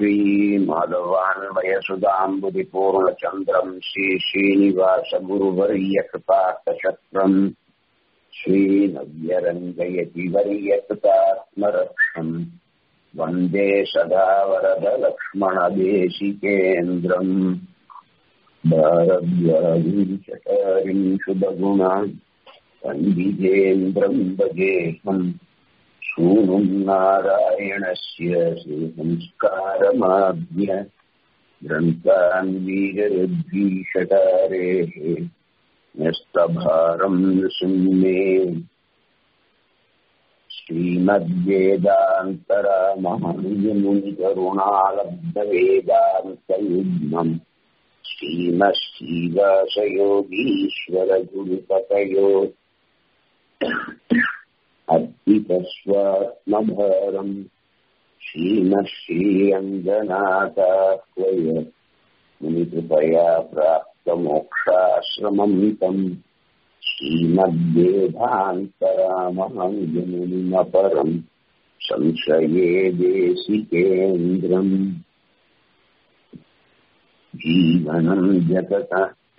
श्रीमाधवान्वयसुधाम्बुधिपूर्णचन्द्रम् श्रीश्रीनिवासगुरुवर्यकृपार्थशक्रम् श्रीनव्यरङ्गयति वर्यकृतात्मरक्षम् वन्दे सदा वरदलक्ष्मणदेशिकेन्द्रम् भारद्वारिम् शुभगुणान् पण्डितेन्द्रम् भजेऽहम् सूनुम् नारायणस्य श्रीसंस्कारमाद्य ग्रन्थान् वीररुद्भीषकारेः न्यस्तभारम् नृसिंहे श्रीमद्वेदान्तरामहनुजमुनिकरुणालब्धवेदान्तयुग्मम् श्रीमश्रीवासयोगीश्वरगुरुपतयो अर्पितस्वात्मभारम् श्रीमश्रीरङ्गनाथाह्वय मुनिकृपया प्राप्तमोक्षाश्रमम् तम् श्रीमद्वेदान्तरामहङ्गमुनिमपरम् संशये देशिकेन्द्रम् जीवनम् जगत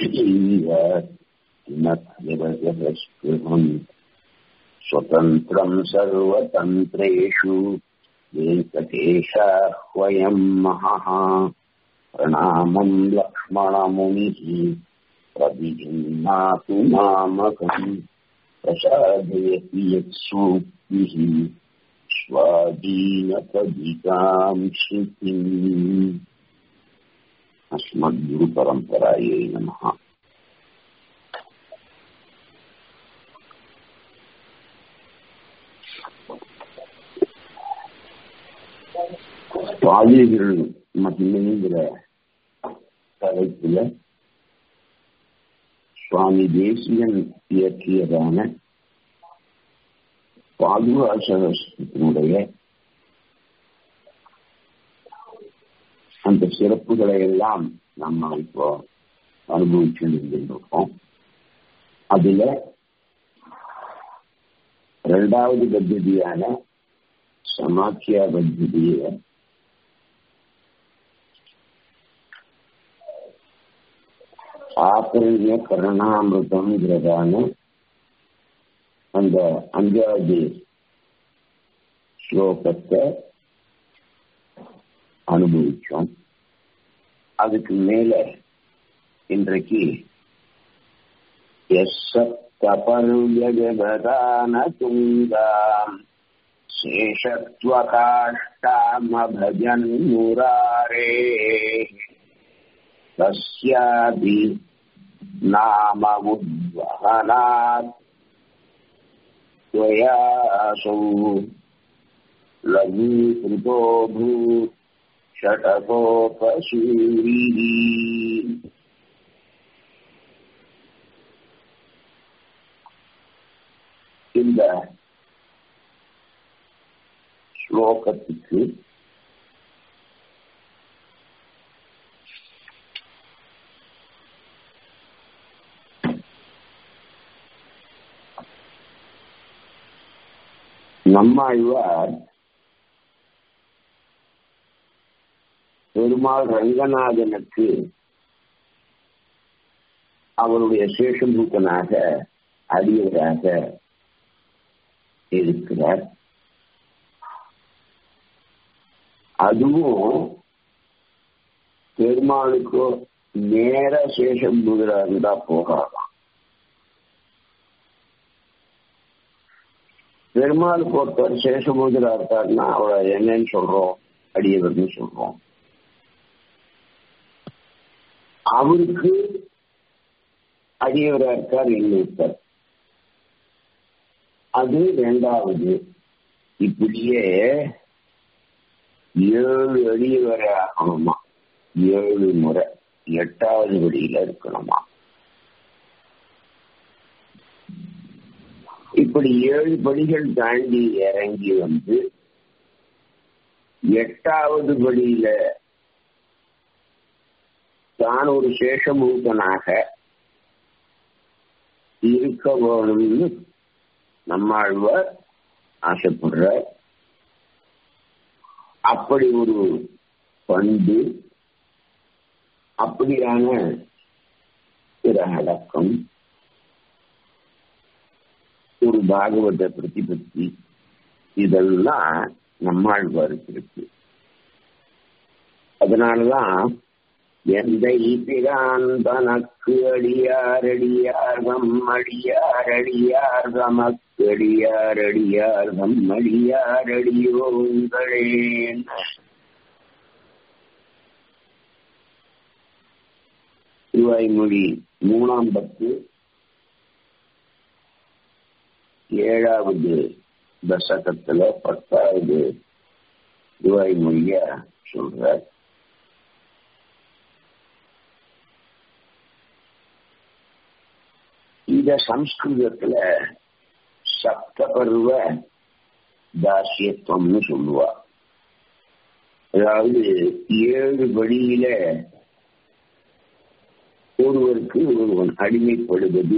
किमत्यवजस्पृहम् स्वतन्त्रम् सर्वतन्त्रेषु वेङ्कटेशाह्वयम् महः प्रणामम् लक्ष्मणमुनिः प्रविजिन्नातु मामकम् प्रसादयति यत्सूक्तिः स्वाधीनपदिकाम् श्रुतिम् अस्मद्गुरुपरम्परायै नमः பாலியர்கள் மகிமைங்கிற தலைப்புல சுவாமி தேசியன் இயற்றியதான பாதுகாசகத்தினுடைய அந்த சிறப்புகளை எல்லாம் நம்ம இப்போ அனுபவிச்சு இருந்திருக்கோம் அதுல இரண்டாவது பத்தியான சமாக்கியா பத்திய ஆபரண்ய கருணாமிருதம்ங்கிறதான அந்த அஞ்சாவது ஸ்லோகத்தை அனுபவிச்சோம் அதுக்கு மேல இன்றைக்கு எஸ் கபருயஜபதான துங்காம் शेषत्वकाष्टामभजन् मुरारे तस्यापि नाममुद्वहनात् त्वयासौ लघूकृतो भूत् षटकोपसूरिः இந்த ஸ்லோகத்துக்கு நம்மாழ்வார் பெருமாள் ரங்கநாதனுக்கு அவருடைய சேஷபூக்கனாக அடியவராக இருக்கிறார் அதுவும் பெருமாளுக்கோ நேர சேஷம் இருந்தா போகலாம் பெருமாளுக்கு ஒருத்தர் சேஷபூதரா இருக்காருன்னா அவரை என்னன்னு சொல்றோம் அடியவர்னு சொல்றோம் அவருக்கு அடியவரா இருக்கார் இன்னொருத்தர் அது ரெண்டாவது இப்படியே ஏழு அடி வரை ஆகணுமா ஏழு முறை எட்டாவது படியில இருக்கணுமா இப்படி ஏழு படிகள் தாண்டி இறங்கி வந்து எட்டாவது படியில தான் ஒரு சேஷமூக்கனாக இருக்க வேணும்னு நம்மாழ்வார் ஆசைப்படுற அப்படி ஒரு பண்பு அப்படியான ஒரு அடக்கம் ஒரு பாகவத பிரதிபத்தி இதெல்லாம் நம்மாழ்வாருக்கு இருக்கு அதனாலதான் எந்த பிரான் தனக்கு அடியார் அடியார் தம் அடியார் அடியார் தமக்கு அடியார் அடியார் தம் அடியார் அடியோங்களே திருவாய்மொழி மூணாம் பத்து ஏழாவது தசகத்துல பத்தாவது திருவாய்மொழிய சொல்றார் இந்த சம்ஸ்கிருதத்துல சப்தபருவ தாசியத்துவம்னு சொல்லுவா அதாவது ஏழு வழியில ஒருவருக்கு ஒருவன் அடிமைப்படுவது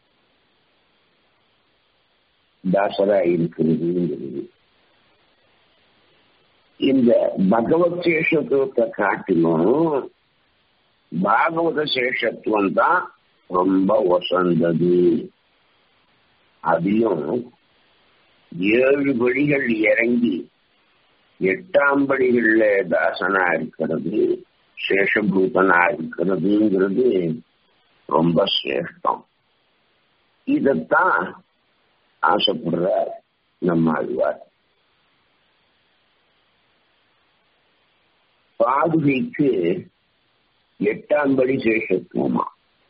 தாசரா இருக்கிறதுங்கிறது இந்த பகவத் சேஷத்துவத்தை காட்டிலும் பாகவத சேஷத்துவம் தான் ரொம்ப வசந்தது அதிலும் ஏழு படிகள் இறங்கி எட்டாம் படிகள்ல தாசனா இருக்கிறது சேஷபூதனா இருக்கிறதுங்கிறது ரொம்ப சிரேஷ்டம் இதத்தான் ஆசைப்படுறார் நம்ம ஆழ்வார் பாதுகைக்கு எட்டாம் படி சேஷத்துவமா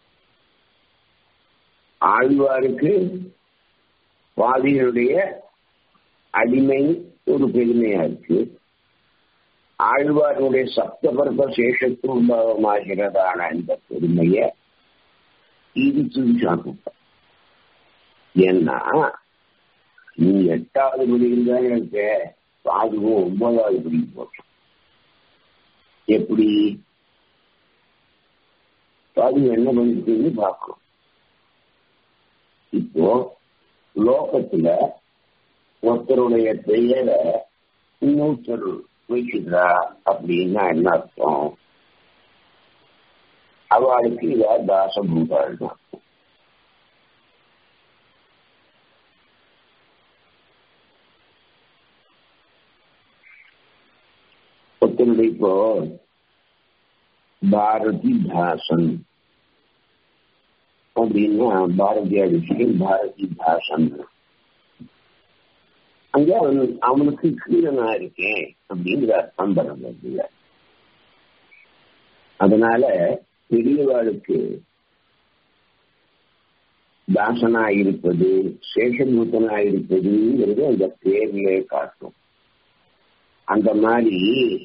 ஆழ்வாருக்கு பாதிகளுடைய அடிமை ஒரு பெருமையா இருக்கு ஆழ்வாருடைய சப்தபர்ப சேஷத்துவம் பாவமாகிறதான இந்த பெருமைய இது சாப்பிட்ட ஏன்னா நீ எட்டாவது படியில் தான் இருக்க பாதுகும் ஒன்பதாவது படிக்கு போட்டோம் எப்படி பாது என்ன பண்ணிருக்குன்னு பார்க்கணும் இப்போ லோகத்துல ஒருத்தருடைய பெயரை இன்னொருத்தர் வைக்கிறா அப்படின்னா என்ன அர்த்தம் அவளுக்கு இவ தாசபூதாள் தான் ஒருத்தருடைய இப்போ பாரதி தாசன் அப்படின்னா பாரதியா விஷயம் பாரதி தாசன் அங்க அவன் அவனுக்கு கீழனா இருக்கேன் அப்படிங்கிற அர்த்தம் பரவதில்லை அதனால பெரியவாளுக்கு தாசனா இருப்பது சேஷபூத்தனா இருப்பதுங்கிறது அந்த பேர்லே காட்டும் அந்த மாதிரி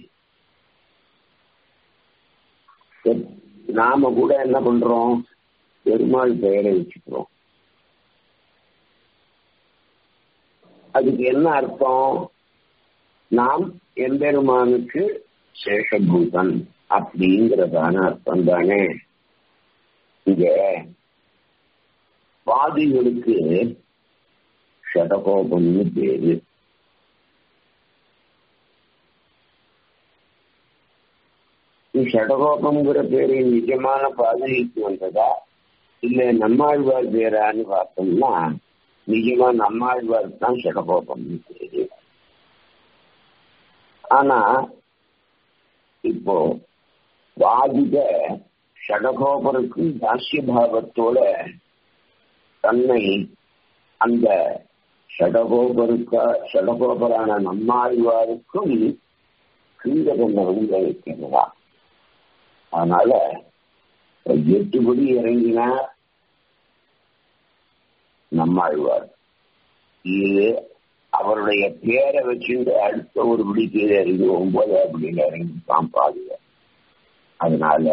நாம கூட என்ன பண்றோம் பெருமாள் பெயரை வச்சுக்கிறோம் அதுக்கு என்ன அர்த்தம் நாம் எம்பெருமானுக்கு சேஷபூதன் அப்படிங்கிறதான அர்த்தம் தானே இங்க பாதிகளுக்கு ஷடகோபம்னு பேரு ஷடகோபம்ங்கிற பேரு நிஜமான பாதிக்கு வந்ததா இல்ல நம்மாழ்வார் பேரான்னு பார்த்தோம்னா நிஜமா நம்மாழ்வார் தான் ஷடகோபம்னு பேரு ஆனா இப்போ வாதிக ஷடகோபருக்கு தாசிய பாவத்தோட தன்னை அந்த ஷடகோபருக்க ஷடகோபரான நம்மாழ்வாருக்கும் கீழகண்டவன் வைக்கிறதா அதனால எட்டுபடி இறங்கினா நம்மாழ்வார் இது அவருடைய பேரை வச்சுட்டு அடுத்த ஒரு படி கீழே இறங்கி ஒன்பது அப்படின்னு இறங்கி தான் பாதுக அதனால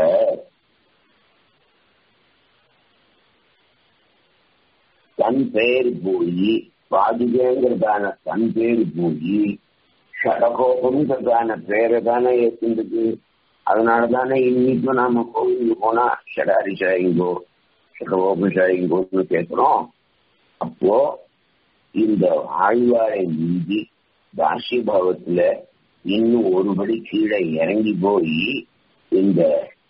தன் பெயர் போய் பாதுகைங்கிறதான தன் பேர் போய் ஷடகோபம்ங்கிறதான பேரை தானே ஏற்றுருக்கு அதனால தானே இன்னைக்கும் நாம கோவிலுக்கு போனா ஷடாரி ஷாயிங்கோ ஷடகோபம் ஷாயிங்கோன்னு கேட்கிறோம் அப்போ இந்த ஆழ்வாரை மீதி தாசிய பாவத்துல இன்னும் ஒருபடி கீழே இறங்கி போய் இந்த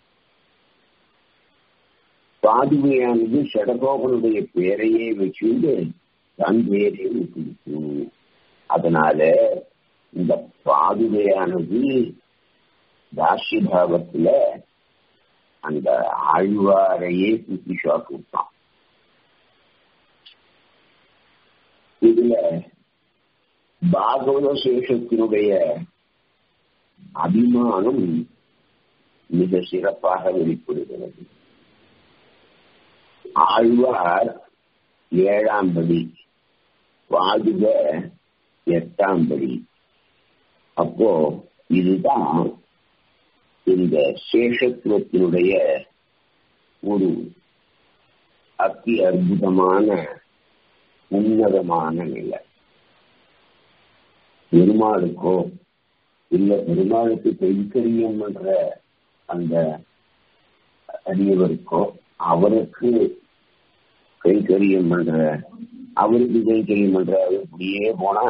பாதுகையானது சடகோபனுடைய பேரையே வச்சுண்டு தன் பேரையும் கொடுக்கும் அதனால இந்த பாதுகையானது தாசியபாவத்துல அந்த ஆழ்வாரையே குத்தி ஷாக்கிட்டான் இதுல பாகவத சேஷத்தினுடைய அபிமானம் மிக சிறப்பாக வெளிப்படுகிறது ஆழ்வார் ஏழாம் படி பாதுக எட்டாம் படி அப்போ இதுதான் இந்த சேஷத்துவத்தினுடைய ஒரு அத்தி அற்புதமான உன்னதமான நிலை பெருமாளுக்கோ இல்ல பெருமாளுக்கு கைக்கரியம் என்ற அந்த அடியவருக்கோ அவருக்கு கைக்கரியம் பண்ற அவருக்கு கைக்கரியம் பண்ற இப்படியே போனா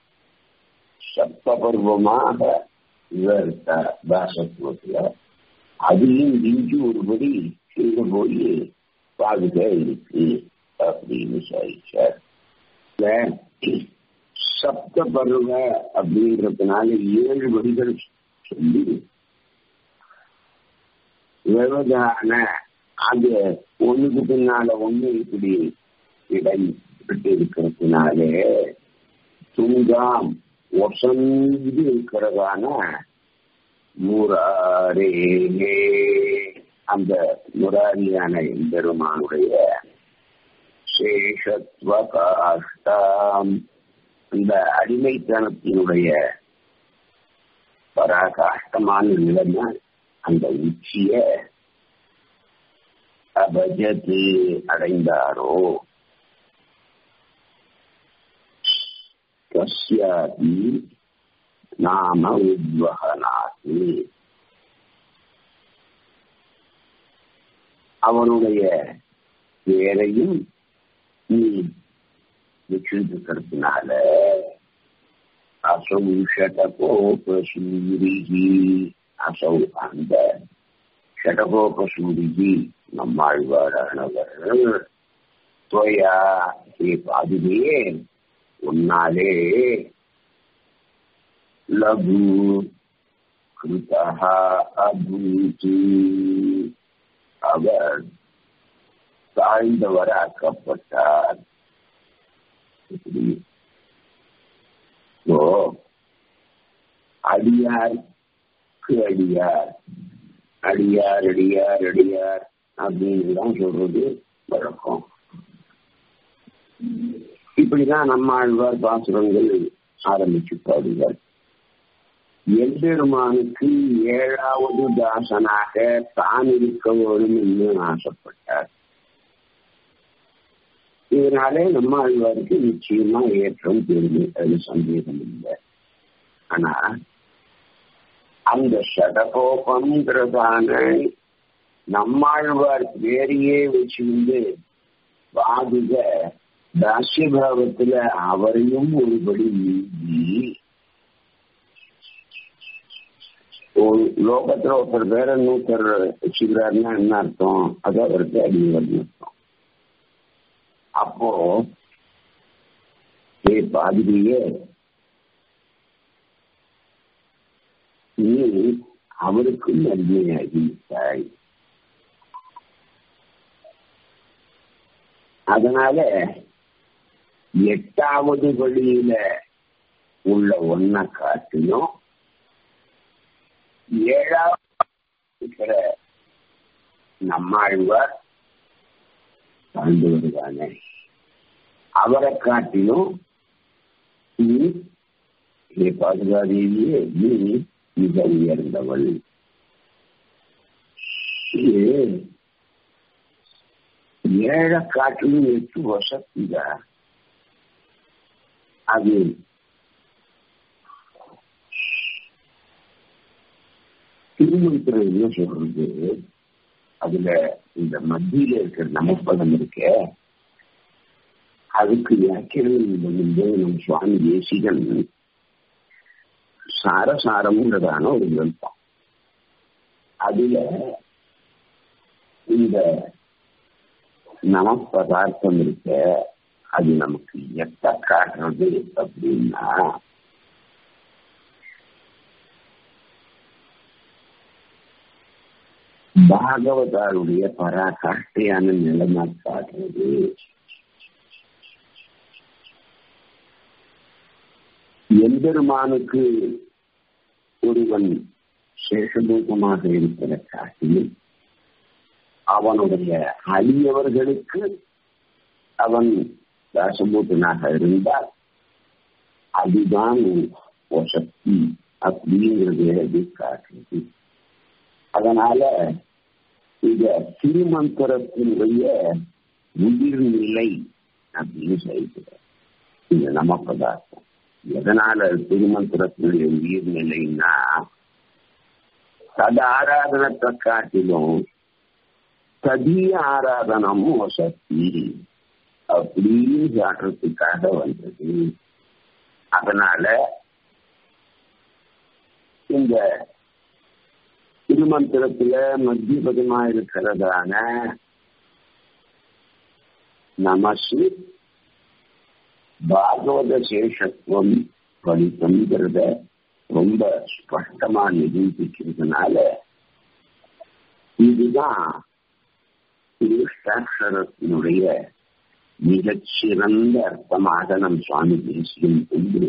சப்தபர்வமாக இவர் தாசத்துவத்துல அதையும் இஞ்சி ஒருபடி செய்து போய் பாதுக இருக்கு அப்படின்னு சாதிச்சார் சப்த பருவ அப்படின்றதுனால ஏழு வரிகள் சொல்லி விவதான அது ஒண்ணுக்கு பின்னால ஒண்ணு இப்படி இடைப்பட்டு இருக்கிறதுனாலே துங்காம் ஒசந்து இருக்கிறதான முராரே அந்த முராரியான பெருமானுடைய சேஷத்வ காஷ்டாம் அந்த அடிமைத்தனத்தினுடைய பராகாஷ்டமான நிலைமை அந்த உச்சிய அபஜத்து அடைந்தாரோ கஸ்யாபி நாம உத்வகனாது அவனுடைய பேரையும் நீ வச்சிருக்கிறதுனால அசௌ ஷடகோபசூரிகி அசௌ அந்த ஷடகோபசூரிகி நம்மாழ்வாரானவர் துவயா ஹே பாதுகையே உன்னாலே லகு கிருதா அபூதி அவர் தாழ்ந்தவராக்கப்பட்டார் ஓ அடியாருக்கு அடியார் அடியார் அடியார் அடியார் அப்படின்னு தான் சொல்றது வழக்கம் இப்படிதான் நம்ம ஆழ்வார் பாசுரங்கள் ஆரம்பிச்சு பாடுவார் எம்பெருமானுக்கு ஏழாவது தாசனாக தான் இருக்க வேண்டும் என்று ஆசைப்பட்டார் இதனாலே நம்ம ஆழ்வாருக்கு நிச்சயமா ஏற்றம் பெருமை அது சந்தேகம் இல்லை ஆனா அந்த சடகோபம்ங்கிறதான நம்மாழ்வார் பேரையே வச்சிருந்து பாதுக தாசியபாவத்துல அவரையும் ஒருபடி நீங்கி ஒரு லோகத்துல ஒருத்தர் பேர நூத்தர் வச்சுக்கிறாருன்னா என்ன அர்த்தம் அது அவருக்கு அடிவர்னு அர்த்தம் அப்போ ஏ பாதிரியே நீ அவருக்கும் நன்மையாகிவிட்டாய் அதனால எட்டாவது வழியில உள்ள ஒன்ன காட்டிலும் ஏழாவது இருக்கிற நம்மாழ்வார் தாழ்ந்து வருவாங்க அவரை காட்டிலும் நீ ஹே பாதுகாதேவியே நீ மிக உயர்ந்தவள் ஏழை காட்டிலும் எட்டு வசதிதா அது திருமணத்துல என்ன சொல்றது அதுல இந்த மத்தியில இருக்கிற நமப்பதம் இருக்க அதுக்கு வியாக்கியம் வந்து நம்ம சுவாமி தேசிகன் சாரசாரம்ன்றதான ஒரு கிரந்தம் அதுல இந்த நம பதார்த்தம் இருக்க அது நமக்கு எத்த காட்டுறது அப்படின்னா பாகவதாருடைய பராகாஷ்டையான நிலைமை காட்டுறது எம்பெருமானுக்கு ஒருவன் சேஷபூதமாக இருக்கிற காட்டிலும் அவனுடைய அழியவர்களுக்கு அவன் தாசபூதனாக இருந்தால் அதுதான் சக்தி அப்படிங்கிறது எழுதி காட்டுறது அதனால இந்த திருமந்திரத்தினுடைய உயிர்நிலை அப்படின்னு சொல்லிக்கிறார் இந்த நம பதார்த்தம் எதனால திருமந்திரத்தினுடைய உயிர்நிலைன்னா சத ஆராதனத்தை காட்டிலும் சதிய ஆராதனமும் சக்தி அப்படின்னு காட்டுறதுக்காக வந்தது அதனால இந்த திருமந்திரத்துல மத்தியபதமா இருக்கிறதான நமசு பாகவத சேஷத்துவம் பலித்தம்ங்கிறத ரொம்ப ஸ்பஷ்டமா நிரூபிக்கிறதுனால இதுதான் திருஷ்டாட்சரத்தினுடைய மிகச்சிறந்த அர்த்தமாக நம் சுவாமி தேசியம் உண்டு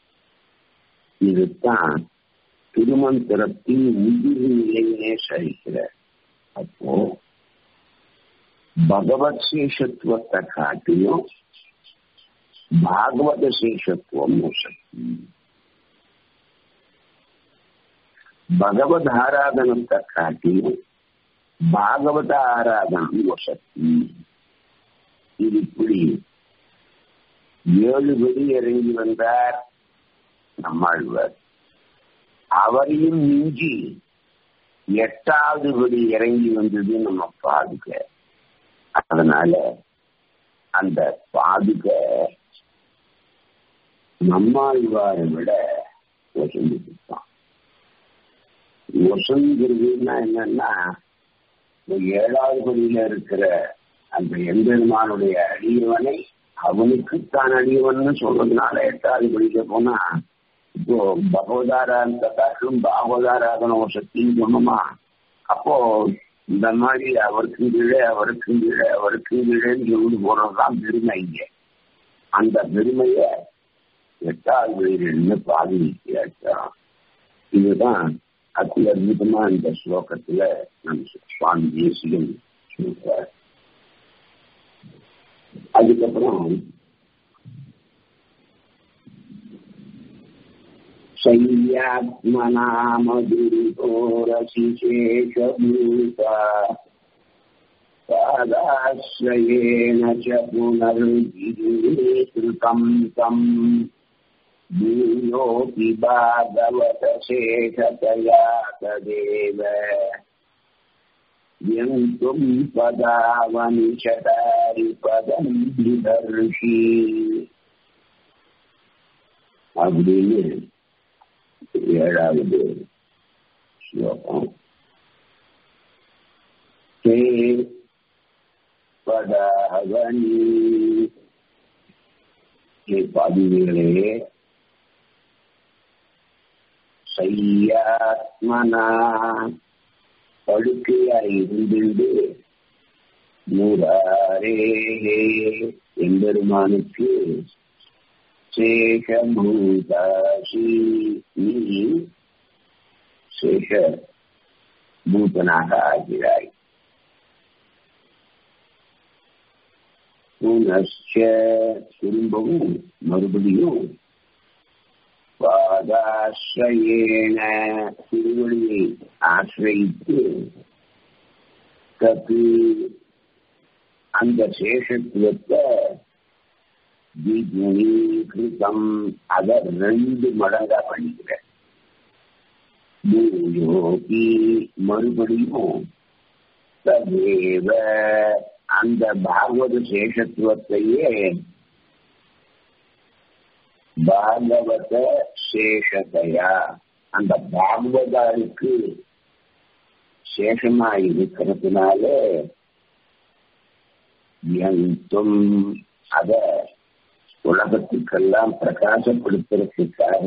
இதுதான் திருமந்திரத்தின் உயிர் நிலையிலே சரிக்கிறார் அப்போ பகவத் சேஷத்துவத்தை காட்டிலும் பாகவத சேஷத்துவம் சக்தி பகவத் ஆராதனத்தை காட்டிலும் பாகவத ஆராதனம் சக்தி இது இப்படி ஏழு படி இறங்கி வந்தார் நம்மாழ்வார் அவரையும் மிஞ்சி எட்டாவது படி இறங்கி வந்தது நம்ம பாதுக அதனால அந்த பாதுக நம்மாழ்வாரை விட வசந்துட்டான் வசந்துருதுன்னா என்னன்னா ஏழாவது படியில இருக்கிற அந்த எம்பெருமானுடைய அடியவனை அவனுக்கு தான் அடியவன் சொல்றதுனால எட்டாவது படிக்க போனா இப்போ பகவதாராதனும் பாகவதாராதன ஒரு சக்தின்னு சொன்னோமா அப்போ இந்த மாதிரி அவருக்கும் கீழே அவருக்கும் கீழே அவருக்கும் கீழேன்னு சொல்லி போறதுதான் பெருமை இங்க அந்த பெருமைய எட்டாவது வயிறுன்னு பாதிக்கிறாச்சா இதுதான் அத்தி அற்புதமா இந்த ஸ்லோகத்துல நம் சுவாமி தேசியம் சொல்றார் அதுக்கப்புறம் सय्यात्मनामधुरितोरसिशेषभूता पादाश्रयेण च पुनर्विकृतम् तम् भूयोऽपि भागवतशेषतया तदेव यन्तुम् पदावनिशतारिपदम् विदर्शि அப்படின்னு ஏழாவது ஸ்லோகம் ஹே பதாவனி ஹே பாதிகளே சையாத்மனா படுக்கையாய் இருந்துண்டு நூறாரே எம்பெருமானுக்கு சேஷபூதாசி நீ சேஷ பூதனாக ஆகிறாய் புனச்ச திரும்பவும் மறுபடியும் பாதாசிரயேன திருவழியை ஆசிரியித்து தத்து அந்த சேஷத்துவத்தை கிருதம் அத ரெண்டு மடங்கா பண்ணிக்கிற பூயோகி மறுபடியும் ததேவ அந்த பாகவத சேஷத்துவத்தையே பாகவத சேஷதையா அந்த பாகவதாருக்கு சேஷமா இருக்கிறதுனால எந்தும் அத உலகத்துக்கெல்லாம் பிரகாசப்படுத்துறதுக்காக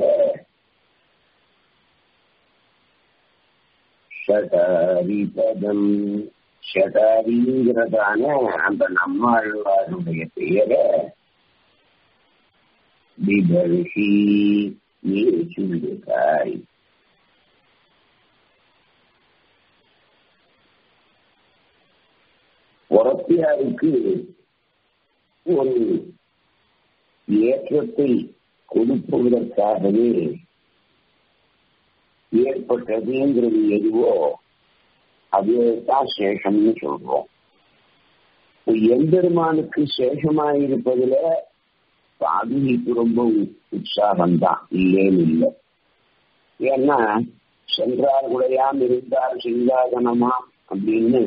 ஷடாரிபதம் ஷடாரிங்கிறதான அந்த நம்மாழ்வாருடைய பெயரை பிபர்ஷி நீ சொல்லுகாய் புறத்தியாருக்கு ஒரு ஏற்றத்தை கொடுப்பதற்காகவே ஏற்பட்டதுங்கிறது எதுவோ அதுதான் சேஷம்னு சொல்றோம் எம்பெருமானுக்கு சேஷமா இருப்பதுல பாதுகைக்கு ரொம்ப உற்சாகம் தான் இல்லேன்னு இல்லை ஏன்னா சென்றார் குடையாம் இருந்தார் சிங்காதனமா அப்படின்னு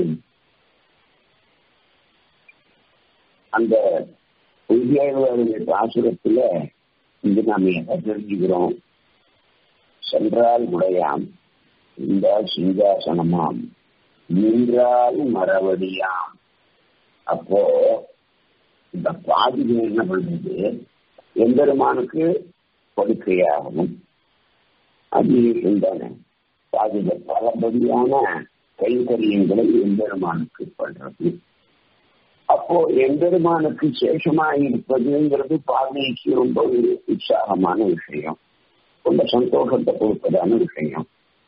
அந்த பொய்யாழ்வாருடைய பாசுரத்துல இது நாம என்ன தெரிஞ்சுக்கிறோம் சென்றால் உடையாம் இருந்தால் சிங்காசனமாம் நின்றால் மரவடியாம் அப்போ இந்த பாதிகை என்ன பண்றது எம்பெருமானுக்கு படுக்கையாகவும் அது தானே பாதிக பலபடியான கைங்கரியங்களை எம்பெருமானுக்கு பண்றது அப்போ எம்பெருமானுக்கு சேஷமா இருப்பதுங்கிறது பாதைக்கு ரொம்ப ஒரு உற்சாகமான விஷயம் ரொம்ப சந்தோஷத்தை கொடுப்பதான விஷயம்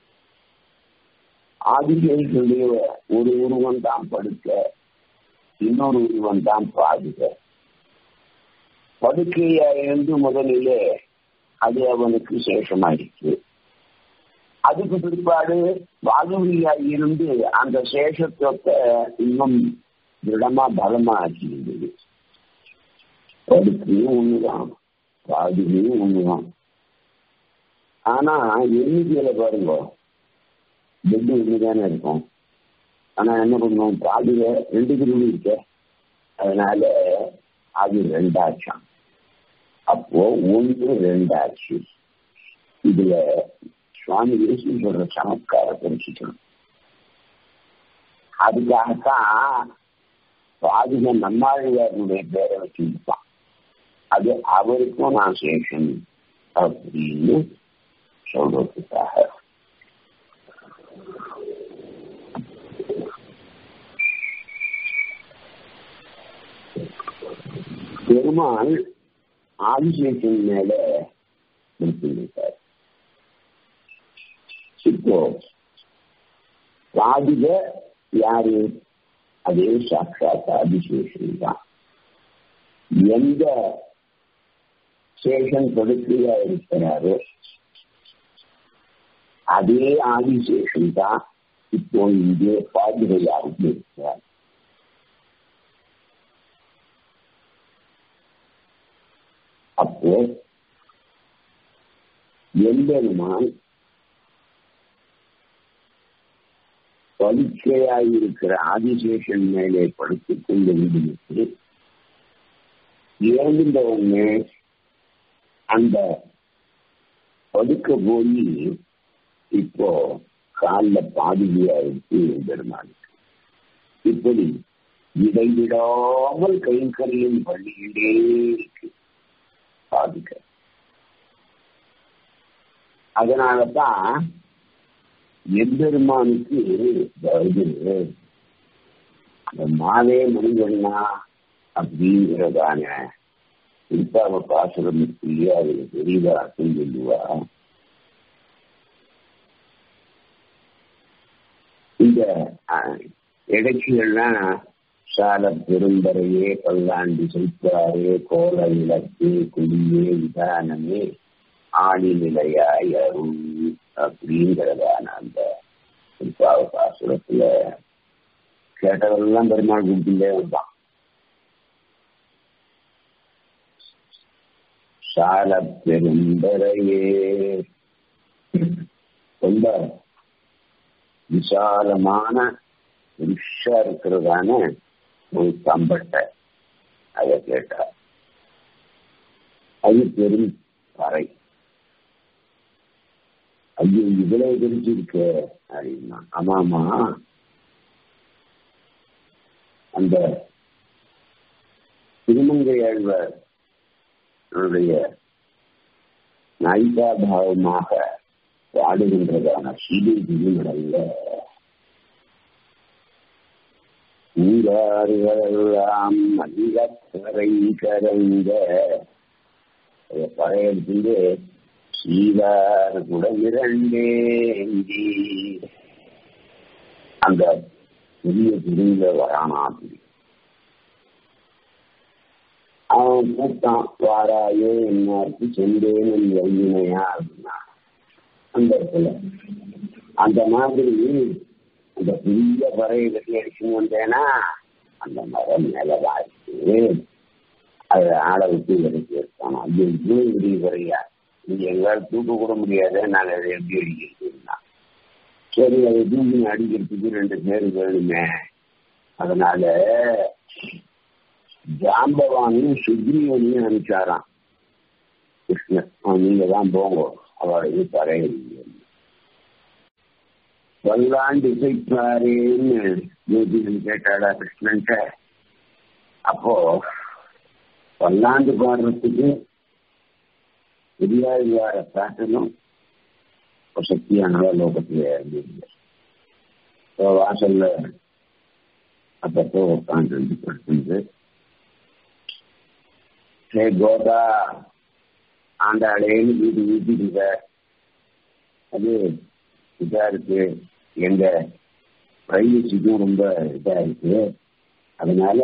ஆதிகளுடைய ஒரு உருவம் தான் படுக்க இன்னொரு உருவம் தான் பாதுக படுக்கையா இருந்து முதலிலே அது அவனுக்கு சேஷமாயிடுச்சு அதுக்கு பிற்பாடு வாதுவியா இருந்து அந்த சேஷத்துவத்தை இன்னும் திருடமா பலமா ஆக்கியிருந்தது படுக்கையும் ஒண்ணுதான் பாதுகையும் ஒண்ணுதான் ஆனா எண்ணிக்கையில பாருங்க பெட்டு ஒண்ணுதானே இருக்கும் ஆனா என்ன பண்ணுவோம் பாதியில ரெண்டு குருவி இருக்க அதனால அது ரெண்டாச்சாம் அப்போ ஒன்று ரெண்டாச்சு இதுல சுவாமி தேசி சொல்ற சமத்கார தெரிஞ்சுக்கணும் அதுக்காகத்தான் பாதிக நம்மாழ்வாருடைய பேரை வச்சிருப்பான் அது அவருக்கும் நான் சேஷன் அப்படின்னு சொல்றதுக்காக பெருமாள் ஆதிசேஷன் மேல இருக்கின்றார் இப்போ ராதிக யாரு அதே சாட்சாத் ஆதிசேஷன் தான் எந்த சேஷன் படுக்கையா இருக்கிறாரோ அதே ஆதிசேஷன் தான் இப்போ இங்கே பாதுகையாக இருக்கிறார் அப்போ எம்பெருமான் பரீட்சையாயிருக்கிற ஆதிசேஷன் மேலே படுத்துக் கொண்டிருந்து இறந்த உடனே அந்த படுக்க போய் இப்போ காலில் பாதிகையா இருக்கு எம்பெருமானுக்கு இப்படி இடைவிடாமல் கைங்கரியம் பண்ணிக்கிட்டே இருக்கு பாதிக்க அதனாலதான் எம்பெருமானுக்கு இது மாவே மனிதனா அப்படிங்கிறதான திருப்பாவ பாசுரம் இல்லையா அது பெரியதா அர்த்தம் சொல்லுவா இந்த இடைச்சிகள்லாம் சால பெரும்பறையே பல்லாண்டு செல்வாரே கோல விளக்கு குடியே விதானமே ஆணி நிலையாய் அருள் அப்படிங்கிறதான அந்த திருப்பாவ பாசுரத்துல கேட்டதெல்லாம் பெருமாள் கொடுத்துட்டே வந்தான் சால பெரும்பறையே ரொம்ப விசாலமான ரிஷா இருக்கிறதான ஒரு கம்பட்டை அதை கேட்டார் அது பெரும் பறை ஐயோ இவ்வளவு தெரிஞ்சிருக்கு அப்படின்னா ஆமாமா அந்த திருமங்கை ஆழ்வார் நாயிகாபாவமாக பாடுகின்றதான சீதை திருமடல்ல ஊராறுகளெல்லாம் அதிகரை கரைந்த பழையடிச்சு சீவார் குடமிரண்டேங்கி அந்த பெரிய திருந்த வரானாப்படி அவன் கூட்டான் வாராயோ என்னாருக்கு சென்றேன் வையினையா அப்படின்னா அந்த இடத்துல அந்த மாதிரி அந்த பெரிய பறையை கட்டி அடிச்சுன்னு வந்தேன்னா அந்த மரம் மேலதான் இருக்கு அதை ஆள விட்டு எடுத்து எடுத்தானோ ஐயோ இவ்வளவு பெரிய பறையா நீங்க எங்களால் தூக்க கூட முடியாது நாங்கள் அதை எப்படி அடிக்கிறதுனா சரி அதை தூக்கி அடிக்கிறதுக்கு ரெண்டு பேர் வேணுமே அதனால ஜாம்பவானையும் சுக்ரீவனையும் அனுப்பிச்சாராம் கிருஷ்ணன் நீங்க தான் போங்க அவளுக்கு பறையில்லை பல்லாண்டு இசைப்பாரேன்னு ஜோதிடன் கேட்டாடா கிருஷ்ணன்ட்ட அப்போ பல்லாண்டு பாடுறதுக்கு பெரியாழ்வார காட்டணும் சக்தியானவா லோகத்துல இருந்தது வாசல்ல அப்பப்போ உட்காந்து படுத்துது ஹே கோதா ஆண்டாளேன்னு வீட்டு வீட்டுக்கு அது இதா இருக்கு எங்க பிரைவசிக்கும் ரொம்ப இதா இருக்கு அதனால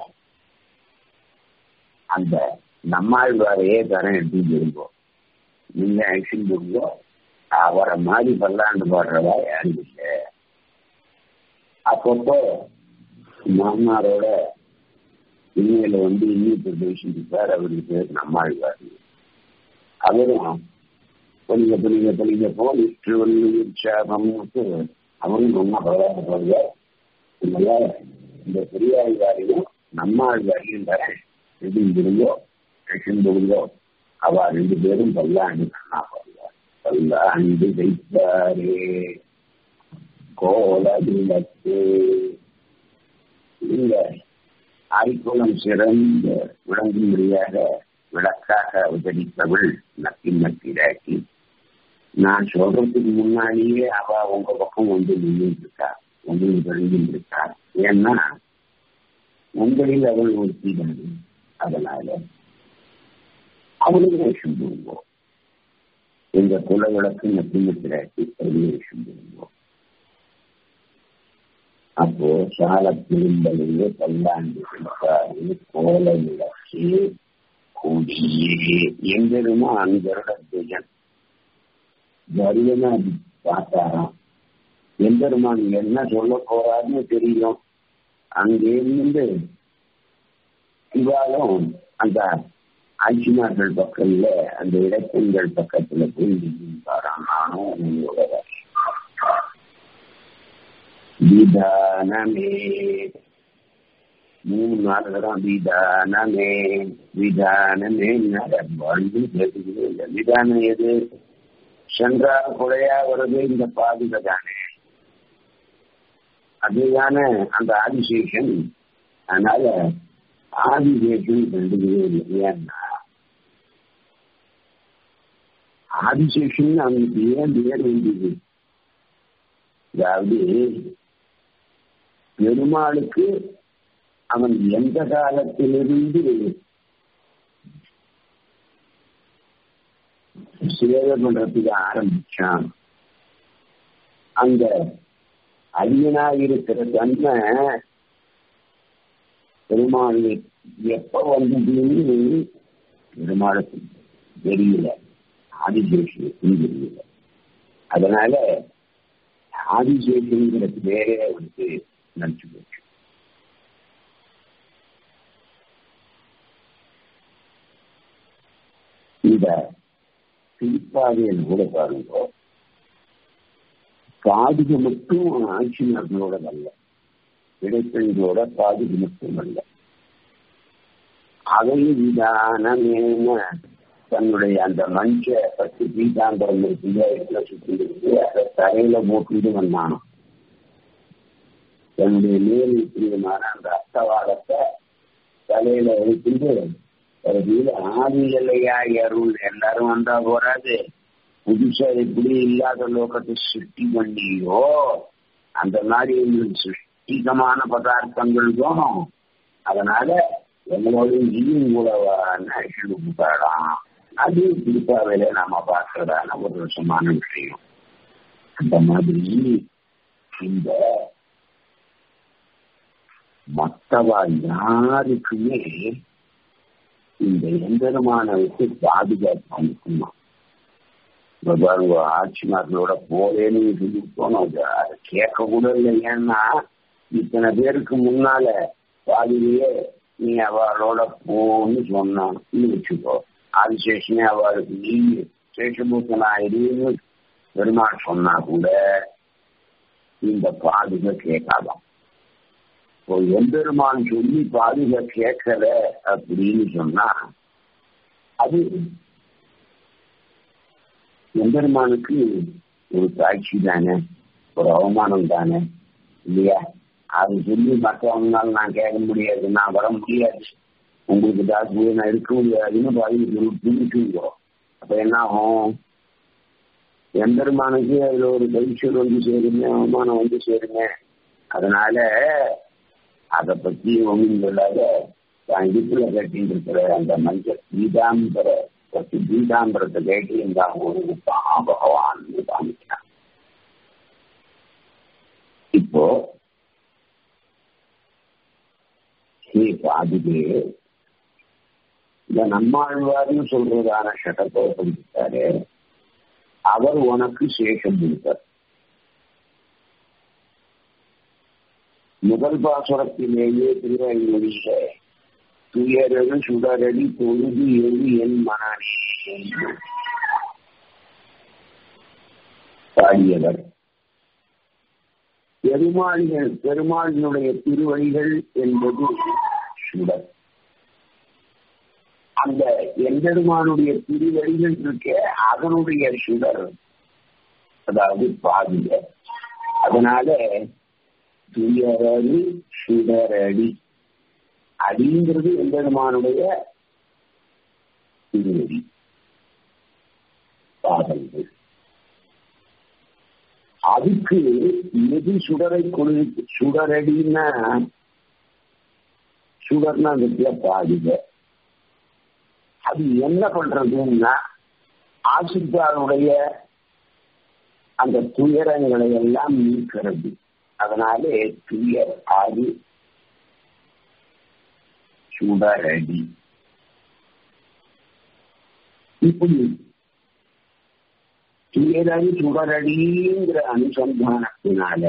அந்த நம்மாழ்வாரையே தரம் எடுத்துட்டு இருந்தோம் நீங்க ஆக்ஷன் போடுங்கோ அவரை மாதிரி பல்லாண்டு பாடுறதா யாரும் இல்லை அப்பப்போ மாமனாரோட இன்னையில வந்து இன்னொருத்தர் பேசிட்டு இருக்கார் அவருக்கு பேர் நம்மாழ்வார் அவரும் பொலிங்க பொலிங்க பொலிங்க போல் உற்சாகம்னு அவரும் ரொம்ப பரவாயில்ல இல்லையா இந்த பெரியாழ்வாரையும் நம்மாழ்வாரையும் தரேன் ரெண்டு இருந்தோ ரஷன் போடுங்கோ அவ ரெண்டு பேரும் பல்லாண்டு கண்ணா பாடுவார் பல்லாண்டு வைத்தாரே கோல விளக்கு இந்த ஆய்குளம் சிறந்த விளங்கும்படியாக விளக்காக அவதரித்தவள் நக்கி நக்கிடாக்கி நான் சொல்றதுக்கு முன்னாடியே அவ உங்க பக்கம் வந்து நின்று இருக்கா உங்களுக்கு தெரிஞ்சு இருக்கா ஏன்னா உங்களில் அவள் ஒருத்தி அதனால அவளுக்கு வேஷம் போடுவோம் எங்க குல விளக்கு நக்கி நக்கிடாக்கி வேஷம் போடுவோம் அப்போ சால திரும்பலையே பல்லாண்டு கோல விளக்கு கூடியே எங்கெருமோ அங்கருட துயன் கருவனா பார்த்தாராம் எம்பெருமான் என்ன சொல்ல போறாருன்னு தெரியும் அங்கிருந்து இவாலும் அந்த ஆட்சிமார்கள் பக்கத்துல அந்த இடப்பெண்கள் பக்கத்துல போய் நின்றாராம் நானும் உங்களோட விதானமே மூணு நாலு தரம் விதானமே விதானமே வந்து கேட்டுக்கவே இல்லை விதானம் எது சென்றார் குறையா வருது இந்த பாதுகை தானே அதுதானே அந்த ஆதிசேஷன் அதனால ஆதிசேஷன் கண்டுக்கவே இல்லை ஏன்னா ஆதிசேஷன் அவனுக்கு ஏன் பேர் வேண்டியது அதாவது பெருமாளுக்கு அவன் எந்த காலத்திலிருந்து சேவை பண்றதுக்கு ஆரம்பிச்சான் அந்த அரியனா இருக்கிற தன்மை பெருமாள் எப்ப வந்ததுன்னு பெருமாளுக்கு தெரியல ஆதிசேஷனுக்கும் தெரியல அதனால ஆதிசேஷனுங்கிற பேரே வந்து நினைச்சு போச்சு இந்த திருப்பாதையில் கூட பாருங்க பாதுகை மட்டும் ஆட்சியாளர்களோட அல்ல இடைப்பெண்களோட பாதுகை மட்டும் அல்ல அதை விதானமேன தன்னுடைய அந்த மஞ்ச பத்து பீதாம்பரம் இருக்கு சுத்தி இருக்கு அதை தரையில போட்டுட்டு வந்தானோ தன்னுடைய மேல் பிரியமான அந்த அஸ்தவாதத்தை தலையில வைத்துட்டு கடைசியில ஆதிகளையா அருள் எல்லாரும் வந்தா போறாது புதுசா எப்படி இல்லாத லோகத்தை சிருஷ்டி பண்ணியோ அந்த மாதிரி எங்களுக்கு சிருஷ்டிகமான பதார்த்தங்கள் தோணும் அதனால எங்களோட நீயும் கூட கூட்டாடாம் அது திருப்பாவையில நாம பார்க்கறதான ஒரு வருஷமான விஷயம் அந்த மாதிரி இந்த மற்றவா யாருக்குமே இந்த எந்திரமான வச்சு பாதுகாப்பு அனுப்புமா பாருங்க ஆட்சிமார்களோட போலேன்னு சொல்லி போனோம் அதை கேட்க கூட இல்லை ஏன்னா இத்தனை பேருக்கு முன்னால பாதிலேயே நீ அவளோட போன்னு சொன்னான்னு வச்சுக்கோ ஆதிசேஷனே அவளுக்கு நீ சேஷபூத்தன் ஆயிருன்னு பெருமாள் சொன்னா கூட இந்த பாதுகா கேட்காதான் இப்போ எம்பெருமான் சொல்லி பாதுகா கேட்கல அப்படின்னு சொன்னா அது எம்பெருமானுக்கு ஒரு காட்சி தானே ஒரு அவமானம் தானே இல்லையா அது சொல்லி மற்றவங்களால நான் கேட்க முடியாது நான் வர முடியாது உங்களுக்கு தாக்கு நான் இருக்க முடியாதுன்னு பதில் புரிஞ்சுக்கோ அப்ப என்ன ஆகும் எம்பெருமானுக்கு அதுல ஒரு பரிசல் வந்து சேருங்க அவமானம் வந்து சேருங்க அதனால அதை பத்தி ஒன்றும் சொல்லாத தான் இடுப்புல கட்டிட்டு இருக்கிற அந்த மஞ்சள் பீதாம்பர பத்தி பீதாம்பரத்தை கேட்டு இந்த ஒரு பகவான் காமிக்கிறான் இப்போ ஹே பாதுகே இந்த நம்மாழ்வார்னு சொல்றதான ஷட்டத்தை படித்தாரு அவர் உனக்கு சேஷம் கொடுத்தார் முதல் பாசுரத்திலேயே திருவள்ளுவரியில துயரது சுடரடி தொழுது எழு என் மனநே பாடியவர் பெருமாள்கள் பெருமாளினுடைய திருவழிகள் என்பது சுடர் அந்த எம்பெருமானுடைய திருவழிகள் இருக்க அதனுடைய சுடர் அதாவது பாதிக அதனால துயரடி சுடரடி அடிங்கிறது எம்பெருமானுடைய திருவடி பாதங்கள் அதுக்கு எது சுடரை கொடு சுடரடின்னா சுடர்னா அந்த பாதிக அது என்ன பண்றதுன்னா ஆசிரியாருடைய அந்த துயரங்களை எல்லாம் நீக்கிறது அதனாலே துயர் ஆதி சுடரடி இப்படி துயரடி சுடரடிங்கிற அனுசந்தானத்தினால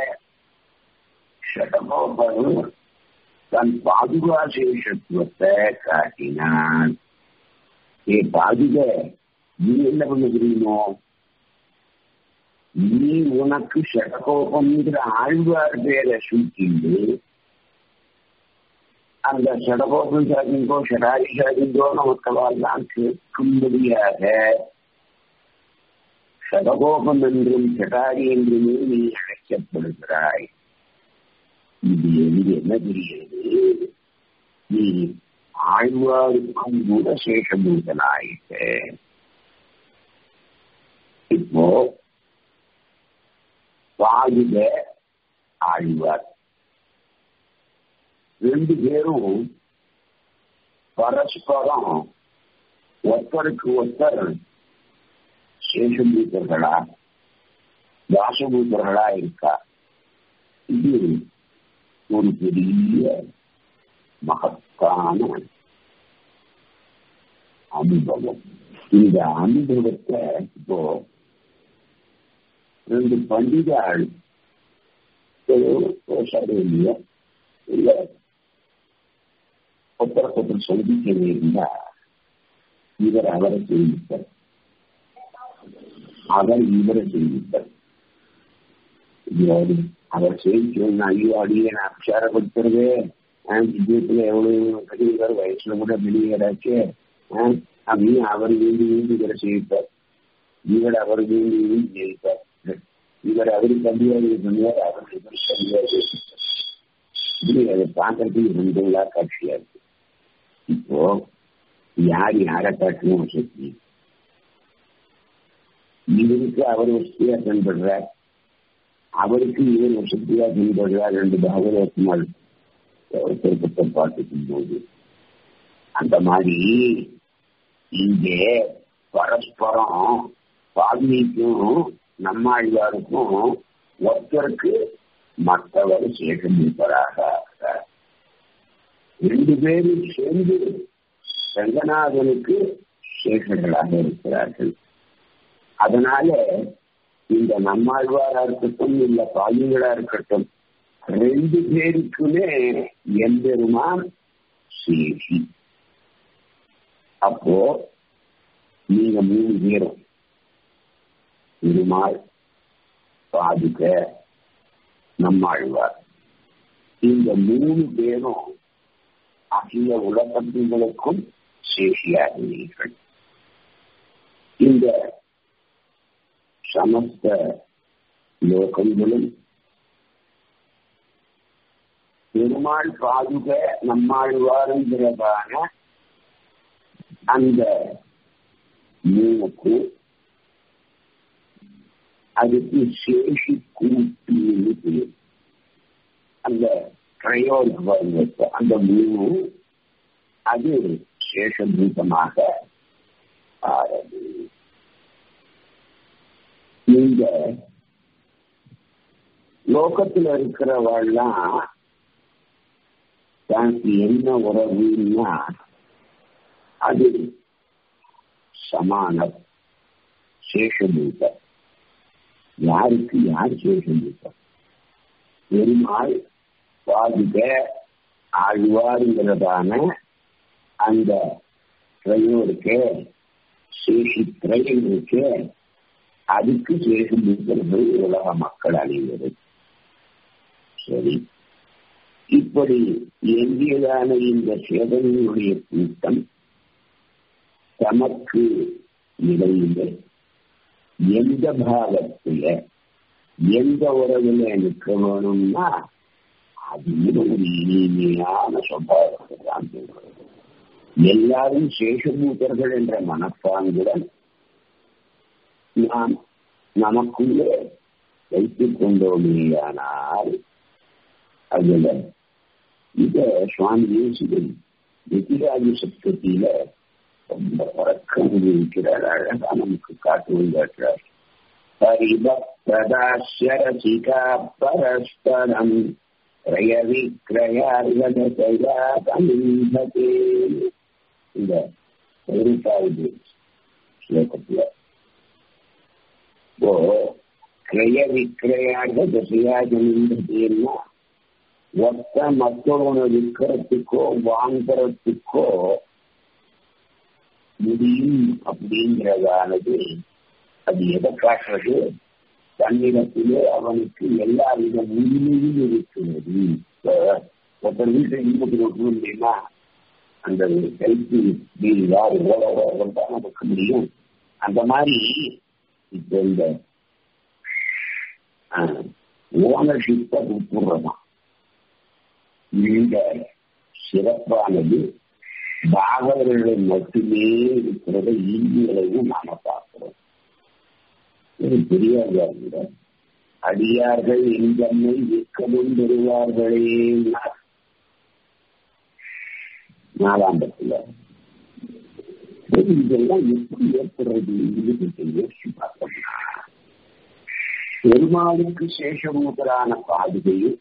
ஷடகோபரும் தன் பாதுகாசேஷத்துவத்தை காட்டினான் ஏ பாதுக நீ என்ன பண்ண தெரியுமோ நீ உனக்கு ஷடகோபம்ங்கிற ஆழ்வார் பேரை சுட்டிண்டு அந்த ஷடகோபம் சாதிங்கோ ஷடாரி சாதிங்கோ நமக்கெல்லாம் கேட்கும்படியாக ஷடகோபம் என்றும் ஷடாரி என்றுமே நீ அழைக்கப்படுகிறாய் இது எது என்ன தெரிகிறது நீ ஆழ்வாருக்கும் கூட சேஷபூதனாயிட்ட இப்போ பாதுக ஆழ்வார் ரெண்டு பேரும் பரஸ்பரம் ஒருத்தருக்கு ஒருத்தர் சேஷபூத்தர்களா தாசபூத்தர்களா இருக்கா இது ஒரு பெரிய மகத்தான அனுபவம் இந்த அனுபவத்தை இப்போ ரெண்டு பண்டிகாள் சரி இல்லையா இல்ல ஒருத்தருக்கு ஒருத்தர் சந்திக்க இருந்தா இவர் அவரை செய்தித்தார் அவர் இவரை செய்தித்தார் அவர் செய்திக்கணும் ஐயோ அடியே நான் அபிச்சாரப்படுத்துறது விஜயத்துல எவ்வளவு கடிகார் வயசுல கூட வெளியேறாச்சு அப்படி அவர் வேண்டி வேண்டி இவரை சேவிப்பார் இவர் அவர் வேண்டி வேண்டி சேவிப்பார் இவர் அவருக்கு அதிகாரி பண்ணுவார் அவர் இவருக்கு அதிகாரி இப்படி அதை பார்க்கறதுக்கு ரெண்டுங்களா காட்சியா இருக்கு இப்போ யார் யாரை காட்டணும் சக்தி இவருக்கு அவர் வசதியா தென்படுறார் அவருக்கு இவர் வசதியா தென்படுறார் ரெண்டு பாகவதத்தினால் திருப்பத்தை பார்த்துக்கும் போது அந்த மாதிரி இங்கே பரஸ்பரம் பால்மிக்கும் நம்மாழ்வாருக்கும் ஒருத்தருக்கு மற்றவர் சேஷம் இருப்பதாக ரெண்டு பேரும் சேர்ந்து ரங்கநாதனுக்கு சேஷர்களாக இருக்கிறார்கள் அதனால இந்த நம்மாழ்வாரா இருக்கட்டும் இல்ல பாலிங்களா இருக்கட்டும் ரெண்டு பேருக்குமே எம்பெருமான் சேஷி அப்போ நீங்க மூணு பேரும் திருமால் பாதுக நம்மாழ்வார் இந்த மூணு பேரும் அகில உலகங்களுக்கும் சேஷியாகிறீர்கள் இந்த சமஸ்த லோகங்களும் பெருமாள் பாதுக நம்மாழ்வாருங்கிறதான அந்த மூணுக்கு அதுக்கு சேஷி கூட்டின்னு பேர் அந்த ட்ரையோல் அந்த மூணு அது சேஷபூதமாக ஆறது நீங்க லோகத்துல இருக்கிறவெல்லாம் தனக்கு என்ன உறவுன்னா அது சமான சேஷபூத யாருக்கு யார் சேஷபூத பெருமாள் பாதுக ஆழ்வாருங்கிறதான அந்த திரையும் இருக்கே சேஷி திரையும் இருக்கே அதுக்கு சேஷபூத்தர்கள் உலக மக்கள் அனைவரும் சரி இப்படி எங்கியதான இந்த சேதனையுடைய கூட்டம் தமக்கு இடையில எந்த பாகத்துல எந்த உறவுல நிற்க வேணும்னா அது ஒரு இனிமையான சுபாவத்தை தான் எல்லாரும் சேஷபூத்தர்கள் என்ற மனப்பாங்குடன் நாம் நமக்குள்ளே வைத்துக் கொண்டோமேயானால் அதுல இத சுவாமி தேசிகன் வெற்றிராஜ சப்தத்தில ரொம்ப பறக்கம் இருக்கிறார் அழகா நமக்கு காட்டுவது காட்டுறார் பரிபப்ரதாசியரசிகா பரஸ்பரம் கிரய விக்கிரயார்கதே இந்த பதினெட்டாவது ஸ்லோகத்துல இப்போ கிரய விக்கிரயாக தசையாஜனா ஒத்த மற்றவனை விற்கிறதுக்கோ வாங்குறதுக்கோ முடியும் அப்படிங்கிறதானது அது எதை காட்டுறது தன்னிடத்திலே அவனுக்கு எல்லா வித உரிமையும் இருக்கிறது ஒருத்தர் வீட்டை இருபத்தி கொடுக்க முடியுமா அந்த ஹெல்த் பில் யார் எவ்வளவு தான் நமக்கு முடியும் அந்த மாதிரி இப்ப இந்த ஓனர்ஷிப்பை கொடுத்துடுறதான் இந்த சிறப்பானது பாகவர்கள் மட்டுமே இருக்கிறத இந்தியளையும் நாம பார்க்கிறோம் இது தெரியாதா கூட அடியார்கள் எங்கம்மை விற்கவும் பெறுவார்களே நாலாம் பத்துல இதெல்லாம் எப்படி ஏற்படுறது இது யோசிச்சு பார்த்தோம்னா பெருமாளுக்கு சேஷமூத்தரான பாதுகையும்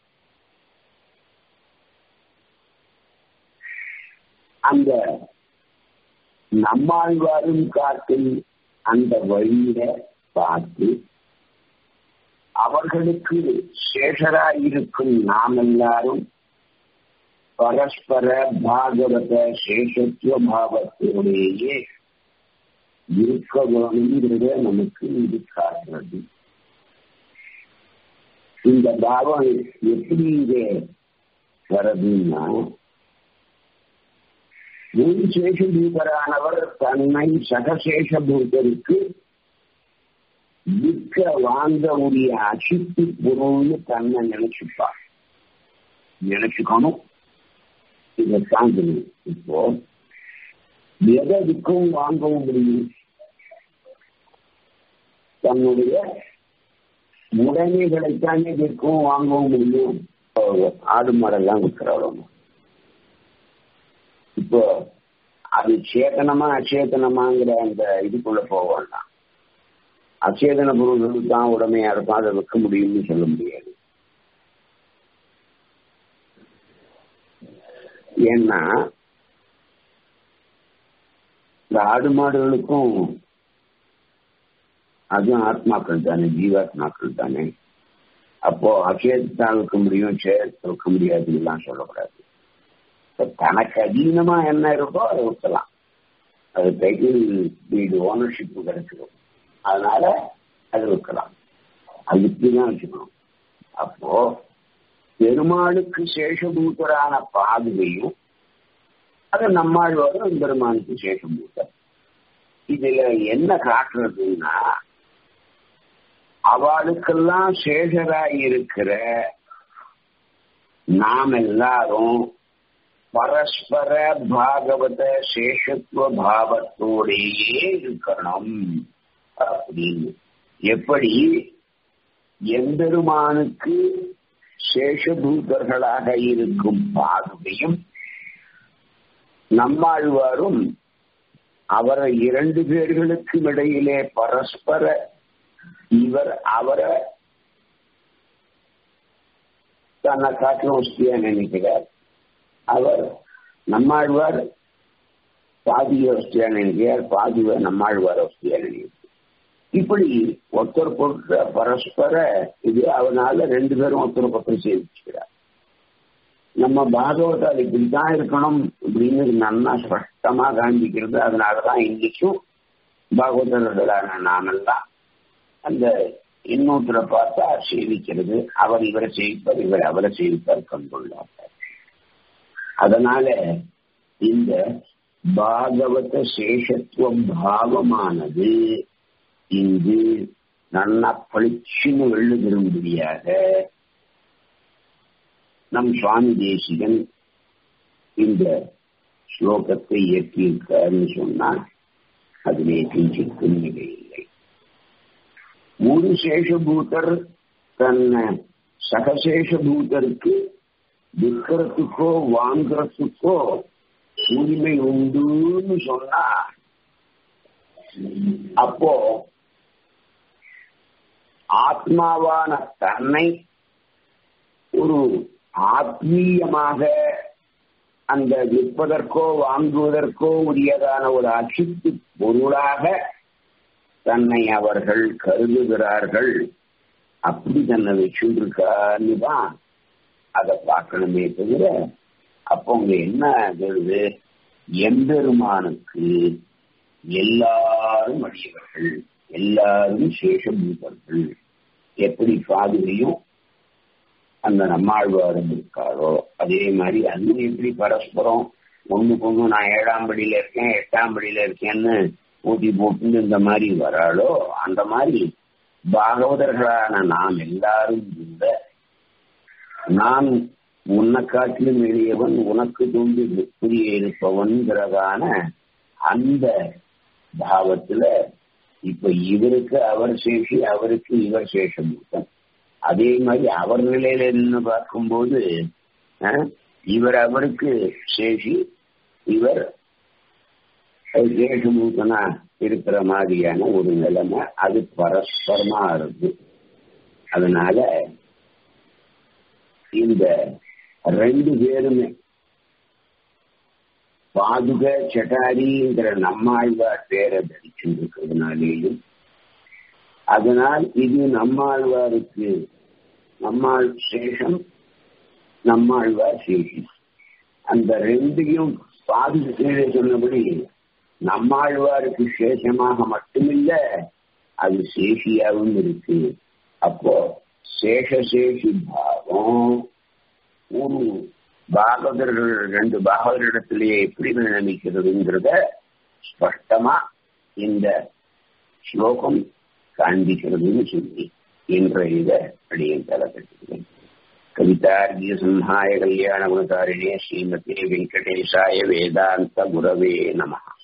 அந்த நம்மாழ்வாரும் காட்டும் அந்த வழியில பார்த்து அவர்களுக்கு சேஷராயிருக்கும் நாம் எல்லாரும் பரஸ்பர பாகவத சேஷத்துவ பாவத்தோடையே இருக்க வேணுங்கிறத நமக்கு இது காட்டுறது இந்த பாவம் எப்படி இங்க வருதுன்னா ஒரு சேஷபூதரானவர் தன்னை சகசேஷபூதருக்கு விற்க வாங்க உரிய அசித்து பொருள்னு தன்னை நினைச்சுப்பார் நினைச்சுக்கணும் இதைத்தான் தெரியும் இப்போ எதை விற்கவும் வாங்கவும் முடியும் தன்னுடைய உடைமைகளைத்தானே விற்கவும் வாங்கவும் முடியும் ஆடு மாடெல்லாம் விற்கிறவங்க இப்போ அது சேத்தனமா அச்சேதனமாங்கிற அந்த இதுக்குள்ள போக வேண்டாம் அச்சேதன பொருள்களுக்கு தான் உடமையா இருக்கும் அதை விற்க முடியும்னு சொல்ல முடியாது ஏன்னா இந்த ஆடு மாடுகளுக்கும் அதுவும் ஆத்மாக்கள் தானே ஜீவாத்மாக்கள் தானே அப்போ அச்சேதத்தான் விற்க முடியும் சேதத்தை விற்க முடியாதுன்னு சொல்லக்கூடாது தனக்கு அதீனமா என்ன இருக்கோ அதை விற்கலாம் அது டைட்டில் வீடு ஓனர்ஷிப் கிடைச்சிடும் அதனால அது விற்கலாம் அது இப்படிதான் வச்சுக்கணும் அப்போ பெருமாளுக்கு சேஷபூத்தரான பாதுகையும் அது நம்மாழ்வாரும் பெருமானுக்கு சேஷபூத்தர் இதுல என்ன காட்டுறதுன்னா அவளுக்கெல்லாம் சேஷராய் இருக்கிற நாம் எல்லாரும் பரஸ்பர பாகவத சேஷத்துவ பாவத்தோடையே இருக்கணும் அப்படின்னு எப்படி எம்பெருமானுக்கு சேஷபூதர்களாக இருக்கும் பாதுகையும் நம்மாழ்வாரும் அவரை இரண்டு பேர்களுக்கும் இடையிலே பரஸ்பர இவர் அவரை தன்னை காட்டிலும் வசதியா நினைக்கிறார் அவர் நம்மாழ்வார் பாதிய வசதியா நினைக்கிறார் பாதிவ நம்மாழ்வார் வசதியா நினைக்கிறார் இப்படி ஒருத்தர் பொருட்க பரஸ்பர இது அவனால ரெண்டு பேரும் ஒருத்தருக்கு ஒருத்தர் சேவிச்சுக்கிறார் நம்ம பாகவதால் இப்படித்தான் இருக்கணும் அப்படின்னு நன்னா ஸ்பஷ்டமா காண்பிக்கிறது அதனாலதான் இன்னைக்கும் பாகவதர்களான நாமெல்லாம் அந்த இன்னொருத்தரை பார்த்தா சேவிக்கிறது அவர் இவரை சேவிப்பார் இவர் அவரை சேவிப்பார் கண்டுள்ளார் அதனால இந்த பாகவத சேஷத்துவ பாவமானது இங்கு நல்லா பளிச்சுன்னு வெள்ளுகிறபடியாக நம் சுவாமி தேசிகன் இந்த ஸ்லோகத்தை இயற்றியிருக்காருன்னு சொன்னால் அதிலே கிஞ்சித் உண்மையே இல்லை ஒரு சேஷபூதர் தன்னை சகசேஷபூதருக்கு விற்கிறதுக்கோ வாங்குறதுக்கோ உரிமை உண்டுன்னு சொன்னா அப்போ ஆத்மாவான தன்னை ஒரு ஆத்மீயமாக அந்த விற்பதற்கோ வாங்குவதற்கோ உரியதான ஒரு அச்சித்து பொருளாக தன்னை அவர்கள் கருதுகிறார்கள் அப்படி தன்னை வச்சுருக்கான்னு தான் அதை பார்க்கணுமே தவிர அப்போ உங்க என்ன ஆகுது எம்பெருமானுக்கு எல்லாரும் அடியவர்கள் எல்லாரும் சேஷபூதர்கள் எப்படி பாதுகையும் அந்த நம்மாழ்வாரும் இருக்காரோ அதே மாதிரி அண்ணன் எப்படி பரஸ்பரம் ஒண்ணுக்கு ஒண்ணு நான் ஏழாம் படியில இருக்கேன் எட்டாம் படியில இருக்கேன்னு ஊட்டி போட்டு இந்த மாதிரி வராளோ அந்த மாதிரி பாகவதர்களான நாம் எல்லாரும் இந்த நான் உன்னை காட்டிலும் எளியவன் உனக்கு தோன்றி புரிய இருப்பவன்கிறதான அந்த பாவத்துல இப்ப இவருக்கு அவர் சேஷி அவருக்கு இவர் சேஷமூர்த்தன் அதே மாதிரி அவர் நிலையில நின்று பார்க்கும்போது இவர் அவருக்கு சேஷி இவர் சேஷமூர்த்தனா இருக்கிற மாதிரியான ஒரு நிலைமை அது பரஸ்பரமா இருக்கு அதனால இந்த ரெண்டு பேருமே பாதுக சட்டாரிங்கிற நம்மாழ்வார் பேரை தரிச்சிருக்கிறதுனாலேயும் அதனால் இது நம்மாழ்வாருக்கு நம்மாள் சேஷம் நம்மாழ்வார் சேஷம் அந்த ரெண்டையும் பாதுக கீழே சொன்னபடி நம்மாழ்வாருக்கு சேஷமாக மட்டுமில்ல அது சேஷியாவும் இருக்கு அப்போ சேஷசேஷி பாவம் ஒரு பாகவதர்கள் ரெண்டு பாகவதரிடத்திலேயே எப்படி நியமிக்கிறதுங்கிறத ஸ்பஷ்டமா இந்த ஸ்லோகம் காண்பிக்கிறதுன்னு சொல்லி இன்றைய இதை அடியன் தலைப்பட்டிருக்கேன் கவிதார்கிய சம்ஹாய கல்யாண குணகாரிணே ஸ்ரீமதே வெங்கடேஷாய வேதாந்த குரவே நமஹா